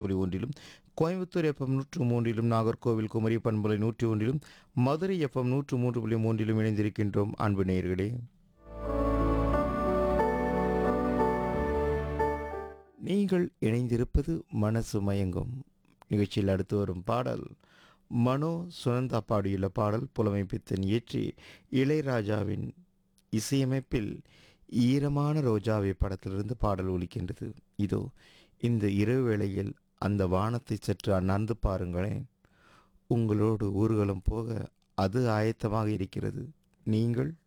புள்ளி ஒன்றிலும் கோயம்புத்தூர் எஃப்எம் நூற்று மூன்றிலும் நாகர்கோவில் குமரி பண்பலை நூற்றி ஒன்றிலும் மதுரை எஃப்எம் நூற்று மூன்று புள்ளி மூன்றிலும் இணைந்திருக்கின்றோம் அன்பு நேயர்களே நீங்கள் இணைந்திருப்பது மனசு மயங்கும் நிகழ்ச்சியில் அடுத்து வரும் பாடல் மனோ சுனந்தா பாடியுள்ள பாடல் புலமை பித்தன் இயற்றி இளையராஜாவின் இசையமைப்பில் ஈரமான ரோஜாவை படத்திலிருந்து பாடல் ஒலிக்கின்றது இதோ இந்த இரவு வேளையில் அந்த வானத்தை சற்று அண்ணாந்து பாருங்களேன் உங்களோடு ஊர்வலம் போக அது ஆயத்தமாக இருக்கிறது நீங்கள்